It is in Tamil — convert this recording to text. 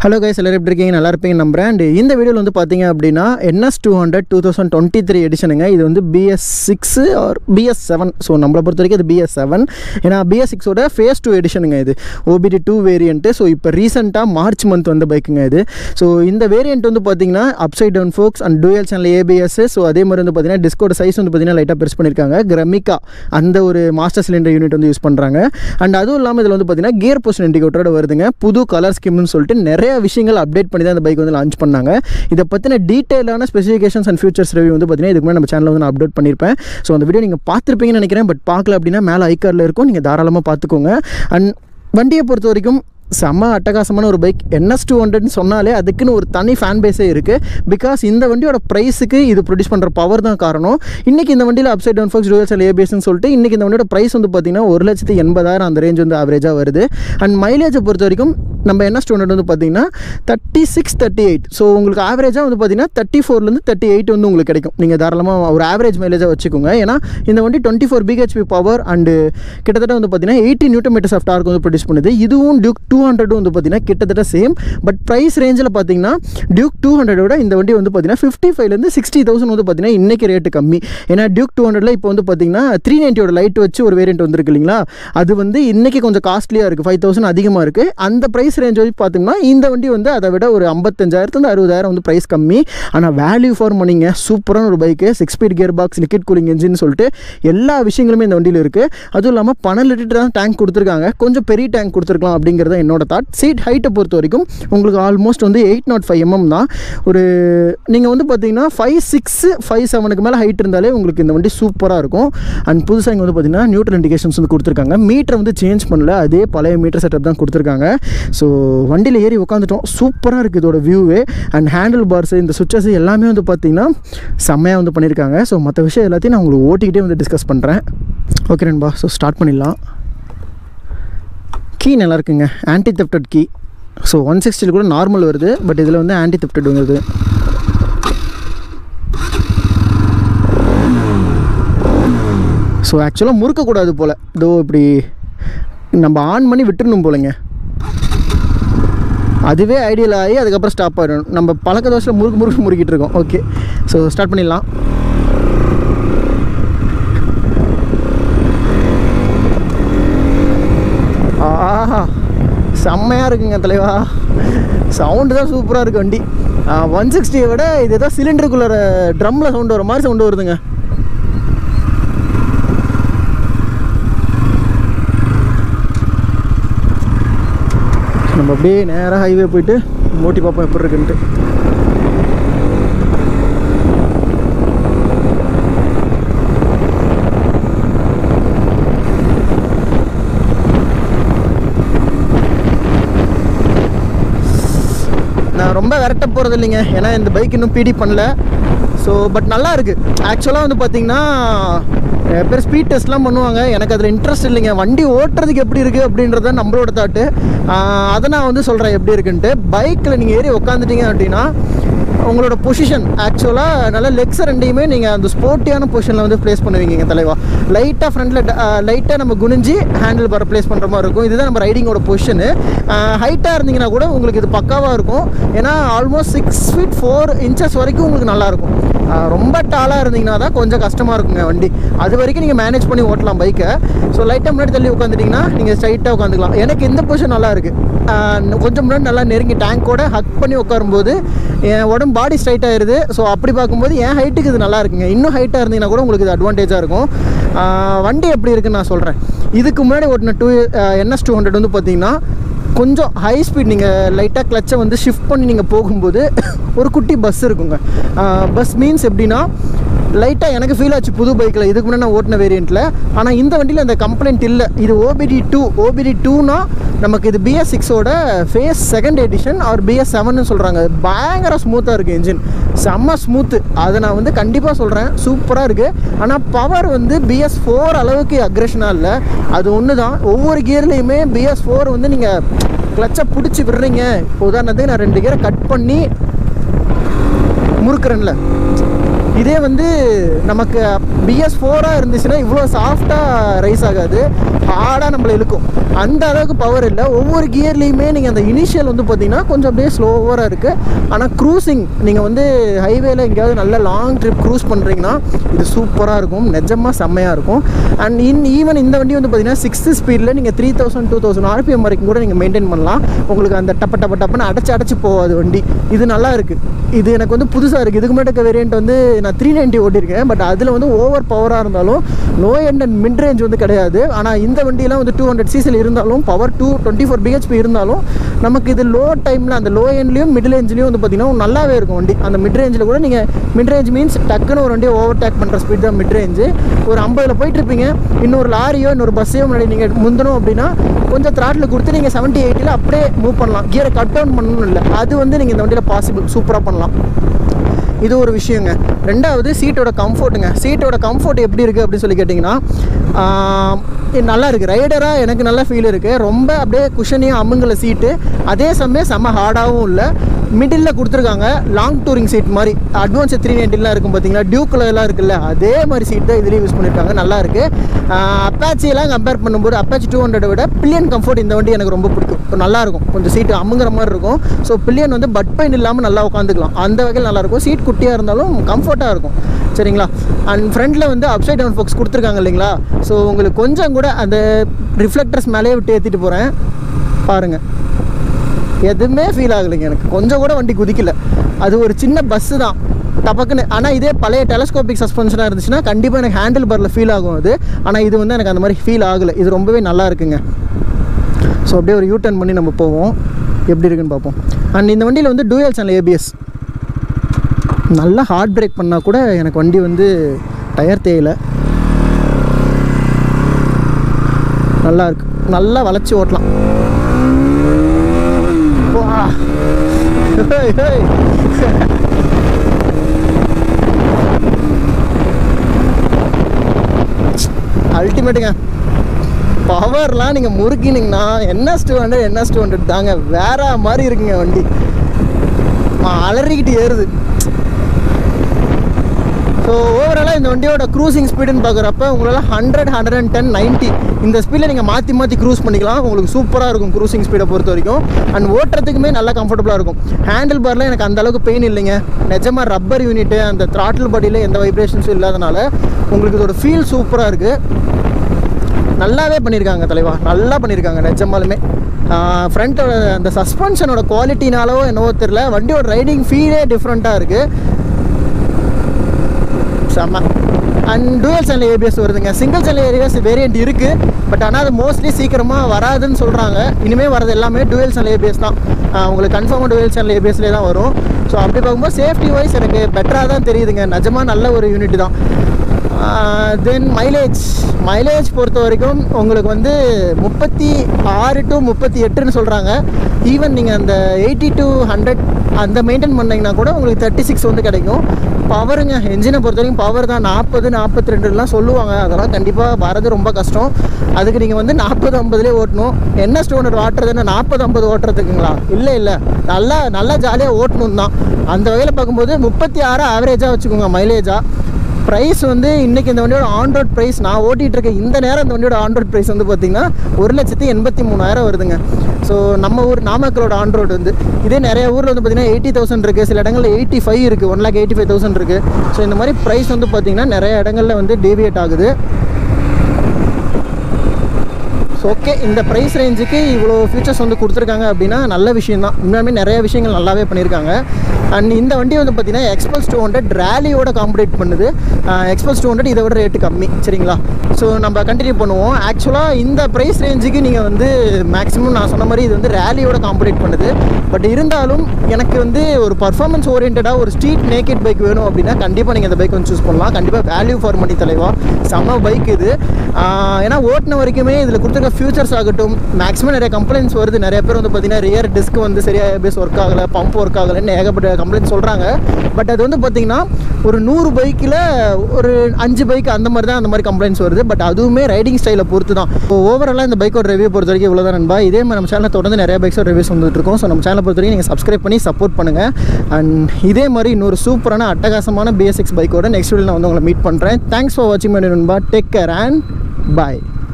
ஹலோ கைஸ் எல்லாரும் எப்படி இருக்கீங்க நல்லா இருப்பீங்க நம்புறேன் அண்ட் இந்த வீடியோவில் வந்து பார்த்தீங்க அப்படின்னா NS two hundred two thousand twenty three எடிஷனுங்க இது வந்து BS six or BS seven so நம்மளை பொறுத்த வரைக்கும் இது பிஎஸ் செவன் ஏன்னா பிஎஸ் சிக்ஸோட ஃபேஸ் டூ எடிஷனுங்க இது ஓபிடி டூ வேரியண்ட்டு ஸோ இப்போ ரீசெண்டாக மார்ச் மந்த் வந்த பைக்குங்க இது ஸோ இந்த வேரியண்ட் வந்து பார்த்தீங்கன்னா upside down forks and dual channel ABS so அதே மாதிரி வந்து பார்த்தீங்கன்னா டிஸ்கோட சைஸ் வந்து பார்த்தீங்கன்னா லைட்டாக பெருசு பண்ணியிருக்காங்க கிரமிகா அந்த ஒரு மாஸ்டர் சிலிண்டர் யூனிட் வந்து யூஸ் பண்ணுறாங்க அண்ட் அதுவும் இல்லாமல் இதில் வந்து பார்த்தீங்கன்னா கியர் போஸ்ட் இண்டிகேட்டரோட வருதுங்க புது கலர் ஸ்கீம்னு சொல்லிட்டு நிறைய விஷயங்கள் அப்டேட் பண்ணி தான் இந்த பைக் வந்து லான்ச் பண்ணாங்க இதை பற்றின டீட்டெயிலான ஸ்பெசிஃபிகேஷன்ஸ் அண்ட் ஃபியூச்சர்ஸ் ரிவ்யூ வந்து பார்த்தீங்கன்னா இதுக்கு முன்னாடி நம்ம சேனலில் வந்து நான் அப்டேட் பண்ணியிருப்பேன் ஸோ அந்த வீடியோ நீங்கள் பார்த்துருப்பீங்கன்னு நினைக்கிறேன் பட் பார்க்கல அப்படின்னா மேலே ஐக்கார்டில் இருக்கும் நீங்கள் தாராளமாக பார்த்துக்கோங்க அண்ட் வண்டியை பொறுத்த வரைக்கும் செம்ம அட்டகாசமான ஒரு பைக் என்எஸ் டூ ஹண்ட்ரட்னு சொன்னாலே அதுக்குன்னு ஒரு தனி ஃபேன் பேஸே இருக்குது பிகாஸ் இந்த வண்டியோட ப்ரைஸுக்கு இது ப்ரொடியூஸ் பண்ணுற பவர் தான் காரணம் இன்றைக்கி இந்த வண்டியில் upside down forks dual cell ஏபிஎஸ்னு சொல்லிட்டு இன்றைக்கி இந்த வண்டியோட ப்ரைஸ் வந்து பார்த்திங்கன்னா ஒரு லட்சத்தி எண்பதாயிரம் அந்த ரேஞ்ச் வந்து ஆவரேஜாக வருது அண்ட் மைலேஜை பொறுத்த வரைக்கும் நம்ம என்எஸ் டூ ஹண்ட்ரட் வந்து பார்த்திங்கன்னா thirty six thirty eight so உங்களுக்கு ஆவரேஜாக வந்து பார்த்திங்கன்னா தேர்ட்டி ஃபோர்லேருந்து தேர்ட்டி எயிட் வந்து உங்களுக்கு கிடைக்கும் நீங்கள் தாராளமாக ஒரு ஆவரேஜ் மைலேஜாக வச்சுக்கோங்க ஏன்னா இந்த வண்டி twenty four BHP power and கிட்டத்தட்ட வந்து பார்த்திங்கன்னா eighty newton meters of torque வந்து ப்ரொடியூஸ் பண்ணுது இதுவும் டியூக் டூ ஹண்ட்ரடும் வந்து பார்த்திங்கன்னா கிட்டத்தட்ட சேம் பட் ப்ரைஸ் ரேஞ்சில் பார்த்தீங்கன்னா டியூக் டூ ஹண்ட்ரடோட இந்த வண்டி வந்து பார்த்தீங்கன்னா ஃபிஃப்டி ஃபைவ்லேருந்து சிக்ஸ்டி தௌசண்ட் வந்து பார்த்தீங்கன்னா இன்றைக்கி ரேட்டு கம்மி ஏன்னா டியூக் டூ ஹண்ட்ரட்ல இப்போ வந்து பார்த்தீங்கன்னா த்ரீ நைன்ட்டியோட லைட் வச்சு ஒரு வேரியண்ட் வந்துருக்கு இல்லைங்களா அது வந்து இன்றைக்கி கொஞ்சம் காஸ்ட்லியாக இருக்குது ஃபைவ் தௌசண்ட் அதிகமாக இருக்குது அந்த ப்ரைஸ் ரேஞ்ச் வச்சு பார்த்தீங்கன்னா இந்த வண்டி வந்து அதை விட ஒரு ஐம்பத்தஞ்சாயிரத்துலேருந்து அறுபதாயிரம் வந்து ப்ரைஸ் கம்மி ஆனால் வேல்யூ ஃபார் மணிங்க சூப்பரான ஒரு bike six speed gear box liquid cooling engine சொல்லிட்டு எல்லா விஷயங்களுமே இந்த வண்டியில் இருக்குது அதுவும் இல்லாமல் பன்னெண்டு லிட்டர் தான் டேங்க் கொடுத்துருக்காங்க கொஞ்சம் பெரிய டேங்க் கொடுத்துருக்கலாம் அப்படிங்கிறது என்னோட தாட் சீட் ஹைட்டை பொறுத்த வரைக்கும் உங்களுக்கு ஆல்மோஸ்ட் வந்து எயிட் நாட் ஃபைவ் எம்எம் தான் ஒரு நீங்கள் வந்து பார்த்தீங்கன்னா ஃபைவ் சிக்ஸு ஃபைவ் செவனுக்கு மேலே ஹைட் இருந்தாலே உங்களுக்கு இந்த வண்டி சூப்பராக இருக்கும் அண்ட் புதுசாக இங்கே வந்து பார்த்தீங்கன்னா நியூட்ரல் இண்டிகேஷன்ஸ் வந்து கொடுத்துருக்காங்க மீட்டரை வந்து சேஞ்ச் பண்ணல அதே பழைய மீட்டர் செட்டப் தான் கொடுத்துருக்காங்க ஸோ வண்டியில் ஏறி உட்காந்துட்டோம் சூப்பராக இருக்குது இதோட வியூவே அண்ட் ஹேண்டில் பார்ஸ் இந்த சுவிச்சஸ் எல்லாமே வந்து பார்த்தீங்கன்னா செம்மையாக வந்து பண்ணியிருக்காங்க ஸோ மற்ற விஷயம் எல்லாத்தையும் நான் உங்களுக்கு ஓட்டிக்கிட்டே வந்து டிஸ்கஸ் பண்ணுறேன் ஓகே நண்பா ஸோ ஸ்டார்ட் பண்ணிடலாம் கீ நல்லா இருக்குங்க anti theft key so one சிக்ஸ்டியில் கூட நார்மல் வருது பட் இதில் வந்து ஆன்டி தெப்டட் வருது ஸோ ஆக்சுவலாக முறுக்கக்கூடாது போல் இதோ இப்படி நம்ம ஆன் பண்ணி விட்டுறணும் போலங்க அதுவே ஐடியல் ஆகி அதுக்கப்புறம் ஸ்டாப் ஆகிடும் நம்ம பழக்க தோசையில் முறுக்கு முறுக்கு முறுக்கிட்டு இருக்கோம் ஓகே ஸோ ஸ்டார்ட் பண்ணிடலாம் ஆஹா செம்மையாக இருக்குங்க தலைவா சவுண்டு தான் சூப்பராக இருக்குது வண்டி ஒன் சிக்ஸ்டியை விட இது ஏதோ சிலிண்டருக்குள்ளே ட்ரம்மில் சவுண்டு வர மாதிரி சவுண்டு வருதுங்க நம்ம அப்படியே நேராக ஹைவே போயிட்டு ஓட்டி பார்ப்போம் எப்படி இருக்குன்ட்டு நான் ரொம்ப விரட்ட போகிறது இல்லைங்க ஏன்னா இந்த பைக் இன்னும் பிடி பண்ணல ஸோ பட் நல்லா இருக்குது ஆக்சுவலாக வந்து பார்த்தீங்கன்னா பேர் ஸ்பீட் டெஸ்ட்லாம் பண்ணுவாங்க எனக்கு அதில் இன்ட்ரெஸ்ட் இல்லைங்க வண்டி ஓட்டுறதுக்கு எப்படி இருக்குது அப்படின்றத நம்மளோட தாட்டு அதை நான் வந்து சொல்கிறேன் எப்படி இருக்குன்ட்டு பைக்கில் நீங்கள் ஏறி உக்காந்துட்டீங்க அப்படின்னா உங்களோட பொசிஷன் ஆக்சுவலாக நல்ல லெக்ஸ் ரெண்டையுமே நீங்கள் அந்த ஸ்போர்ட்டியான பொசிஷனில் வந்து ப்ளேஸ் பண்ணுவீங்க தலைவா லைட்டாக ஃப்ரண்ட்டில் லைட்டாக நம்ம குனிஞ்சு ஹேண்டில் பார் ப்ளேஸ் பண்ணுற மாதிரி இருக்கும் இதுதான் நம்ம ரைடிங்கோட பொசிஷனு ஹைட்டாக இருந்தீங்கன்னா கூட உங்களுக்கு இது பக்காவாக இருக்கும் ஏன்னா almost six feet four inches வரைக்கும் உங்களுக்கு நல்லாயிருக்கும் ரொம்ப டாலாக இருந்தீங்கன்னா தான் கொஞ்சம் கஷ்டமாக இருக்குங்க வண்டி அது வரைக்கும் நீங்கள் மேனேஜ் பண்ணி ஓட்டலாம் பைக்கை ஸோ லைட்டாக முன்னாடி தள்ளி உட்காந்துட்டிங்கன்னா நீங்கள் ஸ்ட்ரைட்டாக உட்காந்துக்கலாம் எனக்கு இந்த பொசிஷன் நல்லா இருக்குது கொஞ்சம் முன்னாடி நல்லா நெருங்கி டேங்கோட ஹக் பண்ணி உட்காரும்போது என் உடம்பு பாடி ஸ்ட்ரைட் ஆயிடுது ஸோ அப்படி பார்க்கும்போது என் ஹைட்டுக்கு இது நல்லா இருக்குங்க இன்னும் ஹைட்டாக இருந்தீங்கன்னா கூட உங்களுக்கு இது அட்வான்டேஜாக இருக்கும் வண்டி எப்படி இருக்குன்னு நான் சொல்கிறேன் இதுக்கு முன்னாடி ஓட்டின டூ என்எஸ் டூ ஹண்ட்ரட் வந்து பார்த்தீங்கன்னா கொஞ்சம் ஹை ஸ்பீட் நீங்கள் லைட்டாக கிளச்சை வந்து ஷிஃப்ட் பண்ணி நீங்கள் போகும்போது ஒரு குட்டி பஸ் இருக்குங்க பஸ் மீன்ஸ் எப்படின்னா லைட்டாக எனக்கு ஃபீல் ஆச்சு புது பைக்கில் இதுக்கு முன்னாடி நான் ஓட்டின வேரியண்ட்டில் ஆனால் இந்த வண்டியில் அந்த கம்ப்ளைண்ட் இல்லை இது ஓபிடி டூ ஓபிடி டூனா நமக்கு இது பிஎஸ் சிக்ஸோட phase second edition or BS செவன்னு சொல்கிறாங்க பயங்கர ஸ்மூத்தாக இருக்குது இன்ஜின் செம்ம ஸ்மூத்து அதை நான் வந்து கண்டிப்பாக சொல்கிறேன் சூப்பராக இருக்குது ஆனால் பவர் வந்து பிஎஸ் ஃபோர் அளவுக்கு அக்ரெஷனாக இல்லை அது ஒன்று தான் ஒவ்வொரு கியர்லேயுமே பிஎஸ் ஃபோர் வந்து நீங்கள் கிளச்சை பிடிச்சி விடுறீங்க இப்போ உதாரணத்துக்கு நான் ரெண்டு கியரை கட் பண்ணி முறுக்குறேன்ல இதே வந்து நமக்கு பிஎஸ் ஃபோராக இருந்துச்சுன்னா இவ்வளோ சாஃப்டாக ரைஸ் ஆகாது ஹார்டாக நம்மளை இழுக்கும் அந்த அளவுக்கு பவர் இல்லை ஒவ்வொரு கியர்லேயுமே நீங்கள் அந்த இனிஷியல் வந்து பார்த்தீங்கன்னா கொஞ்சம் அப்படியே ஸ்லோவராக இருக்குது ஆனால் க்ரூசிங் நீங்கள் வந்து ஹைவேல எங்கேயாவது நல்ல லாங் ட்ரிப் க்ரூஸ் பண்ணுறீங்கன்னா இது சூப்பராக இருக்கும் நிஜமாக செம்மையாக இருக்கும் அண்ட் இன் ஈவன் இந்த வண்டி வந்து பார்த்தீங்கன்னா சிக்ஸ்த்து ஸ்பீடில் நீங்கள் three thousand two thousand RPM வரைக்கும் கூட நீங்கள் மெயின்டைன் பண்ணலாம் உங்களுக்கு அந்த டப்ப டப்ப டப்புன்னு அடைச்சு அடைச்சு போகாது வண்டி இது நல்லா இருக்குது இது எனக்கு வந்து புதுசாக இருக்குது இதுக்கு முன்னாடி வேரியண்ட் வந்து நான் த்ரீ நைன்ட்டி ஓட்டியிருக்கேன் பட் அதில் வந்து ஓவர் பவராக இருந்தாலும் low end and mid range வந்து கிடையாது ஆனால் இந்த வண்டியெலாம் வந்து டூ ஹண்ட்ரட் சிசியில் இருந்தாலும் power two twenty four BHP இருந்தாலும் நமக்கு இது லோ டைமில் அந்த லோ எண்ட்லேயும் மிட் ரேஞ்ச்லேயும் வந்து பார்த்திங்கன்னா நல்லாவே இருக்கும் வண்டி அந்த மிட் ரேஞ்சில் கூட நீங்கள் மிட் ரேஞ்ச் மீன்ஸ் டக்குன்னு ஒரு வண்டியை ஓவர் டேக் பண்ணுற ஸ்பீட் தான் மிட் ரேஞ்சு ஒரு ஐம்பதில் போயிட்டுருப்பீங்க இன்னொரு லாரியோ இன்னொரு பஸ்ஸையோ முன்னாடி நீங்கள் முந்தணும் அப்படின்னா கொஞ்சம் த்ராட்டில் கொடுத்து நீங்கள் செவன்ட்டி எயிட்டில் அப்படியே மூவ் பண்ணலாம் கியரை கட் டவுன் பண்ணணும் இல்லை அது வந்து நீங்கள் இந்த வண்டியில் பாசிபிள் சூப்பராக பண்ணலாம் இது ஒரு விஷயங்க ரெண்டாவது சீட்டோட கம்ஃபர்ட்டுங்க சீட்டோட கம்ஃபர்ட் எப்படி இருக்குது அப்படின்னு சொல்லி கேட்டிங்கன்னா ஆஹ், இது நல்லா இருக்குது ரைடராக எனக்கு நல்ல ஃபீல் இருக்குது ரொம்ப அப்படியே குஷனியாக அமுங்கல சீட்டு அதே சமயம் செம்ம ஹார்டாகவும் இல்லை மிடில் கொடுத்துருக்காங்க லாங் டூரிங் சீட் மாதிரி அட்வான்ஸ் த்ரீ நைன்ட்டிலாம் இருக்கும் பார்த்தீங்களா டியூக்கில் எல்லாம் இருக்குல்ல அதே மாதிரி சீட் தான் இதுலேயும் யூஸ் பண்ணியிருக்காங்க நல்லா இருக்குது அப்பாச்சியெல்லாம் கம்பேர் பண்ணும்போது அப்பாச்சி டூ ஹண்ட்ரட் விட பில்லியன் கம்ஃபர்ட் இந்த வண்டி எனக்கு ரொம்ப பிடிக்கும் இப்போ நல்லா இருக்கும் கொஞ்சம் சீட்டு அமுங்குற மாதிரி இருக்கும் ஸோ பில்லியன் வந்து பட் பெயின் இல்லாமல் நல்லா உட்காந்துக்கலாம் அந்த வகையில் நல்லாயிருக்கும் சீட் குட்டியாக இருந்தாலும் கம்ஃபர்ட்டாக இருக்கும் சரிங்களா அண்ட் ஃப்ரண்ட்டில் வந்து அப்சைட் டவுன் ஃபோக்ஸ் கொடுத்துருக்காங்க இல்லைங்களா ஸோ உங்களுக்கு கொஞ்சம் கூட அந்த ரிஃப்ளெக்டர்ஸ் மேலேயே விட்டு ஏற்றிட்டு போகிறேன் பாருங்கள் எதுவுமே ஃபீல் ஆகலைங்க எனக்கு கொஞ்சம் கூட வண்டி குதிக்கல அது ஒரு சின்ன பஸ்ஸு தான் டபக்குன்னு ஆனால் இதே பழைய டெலஸ்கோபிக் சஸ்பென்ஷனாக இருந்துச்சுன்னா கண்டிப்பாக எனக்கு ஹேண்டில் பாரில் ஃபீல் ஆகும் அது ஆனால் இது வந்து எனக்கு அந்த மாதிரி ஃபீல் ஆகலை இது ரொம்பவே நல்லா இருக்குங்க ஸோ அப்படியே ஒரு யூ டர்ன் பண்ணி நம்ம போவோம் எப்படி இருக்குன்னு பார்ப்போம் அண்ட் இந்த வண்டியில் வந்து டூயல் சேனல் ஏபிஎஸ் நல்லா ஹார்ட் பிரேக் பண்ணால் கூட எனக்கு வண்டி வந்து டயர் தேயல நல்லா இருக்கு நல்லா வளைச்சி ஓட்டலாம் வா. Hey, hey. அல்டிமேட்டுங்க பவர்லாம் நீங்கள் முறுக்கினீங்கன்னா NS two hundred NS two hundred தாங்க வேற மாதிரி இருக்குங்க வண்டி ஆ, அலறிக்கிட்டு ஏறுது ஸோ ஓவராலாக இந்த வண்டியோட க்ரூசிங் ஸ்பீடுன்னு பார்க்குறப்ப உங்களால் hundred hundred and ten ninety இந்த ஸ்பீடில் நீங்கள் மாற்றி மாற்றி க்ரூஸ் பண்ணிக்கலாம் உங்களுக்கு சூப்பராக இருக்கும் க்ரூசிங் ஸ்பீடை பொறுத்த வரைக்கும் அண்ட் ஓட்டுறதுக்குமே நல்லா கம்ஃபர்டபுளாக இருக்கும் ஹேண்டில் பாரில் எனக்கு அந்த அளவுக்கு பெயின் இல்லைங்க நிஜமாக ரப்பர் யூனிட்டு அந்த த்ராட்டில் பாடியில் எந்த வைப்ரேஷன்ஸும் இல்லாதனால உங்களுக்கு இதோட ஃபீல் சூப்பராக இருக்குது நல்லாவே பண்ணியிருக்காங்க தலைவா நல்லா பண்ணியிருக்காங்க நிஜமாலுமே ஃப்ரண்ட்டோட அந்த சஸ்பென்ஷனோட குவாலிட்டினாலவோ என்னவோ தெரில வண்டியோட ரைடிங் ஃபீலே டிஃப்ரெண்ட்டாக இருக்குது செம்ம அண்ட் டூயல் சேனல் ஏபிஎஸ் வருதுங்க சிங்கிள் சேனல் ஏபிஎஸ் வேரியண்ட் இருக்குது பட் ஆனால் அது மோஸ்ட்லி சீக்கிரமாக வராதுன்னு சொல்கிறாங்க இனிமேல் வரது எல்லாமே டூயல் சேனல் ஏபிஎஸ் தான் ஆஹ் உங்களுக்கு கன்ஃபார்மாக டூயல் சேனல் ஏபிஎஸ்லேயே தான் வரும் ஸோ அப்படி பார்க்கும்போது சேஃப்டி வைஸ் எனக்கு பெட்டராக தான் தெரியுதுங்க நிஜமாக நல்ல ஒரு யூனிட் தான் தென் மைலேஜ் மைலேஜ் பொறுத்த வரைக்கும் உங்களுக்கு வந்து முப்பத்தி ஆறு டு முப்பத்தி எட்டுன்னு சொல்கிறாங்க ஈவன் நீங்கள் அந்த எயிட்டி டு ஹண்ட்ரட் அந்த மெயின்டைன் பண்ணீங்கன்னா கூட உங்களுக்கு தேர்ட்டி சிக்ஸ் வந்து கிடைக்கும் பவருங்க என்ஜினை பொறுத்த வரைக்கும் பவர் தான் நாற்பது நாற்பத்தி ரெண்டுலாம் சொல்லுவாங்க அதெல்லாம் கண்டிப்பாக வரது ரொம்ப கஷ்டம் அதுக்கு நீங்கள் வந்து நாற்பது ஐம்பதுலேயே ஓட்டணும் என்ன ஸ்டோனர் ஓட்டுறது என்ன நாற்பது ஐம்பது ஓட்டுறதுக்குங்களா இல்லை இல்லை நல்லா நல்லா ஜாலியாக ஓட்டணும் தான் அந்த வகையில் பார்க்கும்போது முப்பத்தி ஆறு ஆவரேஜாக வச்சுக்கோங்க மைலேஜாக ப்ரைஸ் வந்து இன்றைக்கி இந்த வண்டியோட ஆன் ரோட் ப்ரைஸ் நான் ஓட்டிகிட்டு இருக்க இந்த நேரம் இந்த வண்டியோட ஆன் ரோட் ப்ரைஸ் வந்து பார்த்திங்கன்னா ஒரு லட்சத்தி எண்பத்தி மூணாயிரம் வருதுங்க ஸோ நம்ம ஊர் நாமக்கலோட ஆன் ரோடு வந்து இதே நிறைய ஊரில் வந்து பார்த்திங்கன்னா எயிட்டி தௌசண்ட் இருக்குது சில இடங்களில் எயிட்டி ஃபைவ் இருக்குது one lakh eighty five thousand இருக்குது ஸோ இந்த மாதிரி ப்ரைஸ் வந்து பார்த்திங்கன்னா நிறைய இடங்களில் வந்து டேவியேட் ஆகுது ஸோ ஓகே இந்த ப்ரைஸ் ரேஞ்சுக்கு இவ்வளோ ஃபீச்சர்ஸ் வந்து கொடுத்துருக்காங்க அப்படின்னா நல்ல விஷயம் தான் உண்மையாலுமே நிறைய விஷயங்கள் நல்லாவே பண்ணியிருக்காங்க அண்ட் இந்த வண்டி வந்து பார்த்தீங்கன்னா எக்ஸ்பல்ஸ் டூ ஹண்ட்ரட் ரேலியோட காம்படேட் பண்ணுது எக்ஸ்பல்ஸ் டூ ஹண்ட்ரட் இதை விட ரேட்டு கம்மி சரிங்களா ஸோ நம்ம கண்டினியூ பண்ணுவோம் ஆக்சுவலாக இந்த ப்ரைஸ் ரேஞ்சுக்கு நீங்கள் வந்து மேக்ஸிமம் நான் சொன்ன மாதிரி இது வந்து ரேலியோட காம்படேட் பண்ணுது பட் இருந்தாலும் எனக்கு வந்து ஒரு பர்ஃபார்மன்ஸ் ஓரியன்டாக ஒரு ஸ்ட்ரீட் நேக்கெட் பைக் வேணும் அப்படின்னா கண்டிப்பாக நீங்கள் இந்த பைக் வந்து சூஸ் பண்ணலாம் கண்டிப்பாக வேல்யூ ஃபார் மணி தலைவா செம்ம பைக் இது ஆஹ் ஏன்னா ஓட்டின வரைக்குமே இதில் கொடுத்துருக்க ஃபியூச்சர்ஸ் ஆகட்டும் மேக்ஸிமம் நிறைய கம்ப்ளைண்ட்ஸ் வருது நிறைய பேர் வந்து பார்த்தீங்கன்னா ரியர் டிஸ்க் வந்து சரியாக பேஸ் ஒர்க் ஆகலை பம்ப் ஒர்க் ஆகலைன்னு ஏகப்பட்ட கம்ப்ளைண்ட் சொல்கிறாங்க பட் அது வந்து பார்த்தீங்கன்னா ஒரு நூறு பைக்கில் ஒரு அஞ்சு பைக் அந்த மாதிரி தான் அந்த மாதிரி கம்ப்ளைண்ட்ஸ் வருது பட் அதுவுமே ரைடிங் ஸ்டைலை பொறுத்து தான் இப்போ ஓவராலாக இந்த பைக்கோட ரிவ்யூ பொறுத்த வரைக்கும் இவ்வளோ தான் நண்பா இதே மாதிரி நம்ம சேனலில் தொடர்ந்து நிறைய பைக்ஸோட ரிவ்யூஸ் வந்துட்டு இருக்கோம் ஸோ நம்ம சேனலை பொறுத்த வரைக்கும் நீங்கள் சப்ஸ்கிரைப் பண்ணி சப்போர்ட் பண்ணுங்கள் அண்ட் இதே மாதிரி இன்னொரு சூப்பரான அட்டகாசமான பிஎஸ்எக்ஸ் பைக்கோட நெக்ஸ்ட் வீடியோ நான் வந்து உங்களை மீட் பண்ணுறேன் தேங்க்ஸ் ஃபார் வாட்சிங் மை நண்பா டேக் கேர் அண்ட் பாய்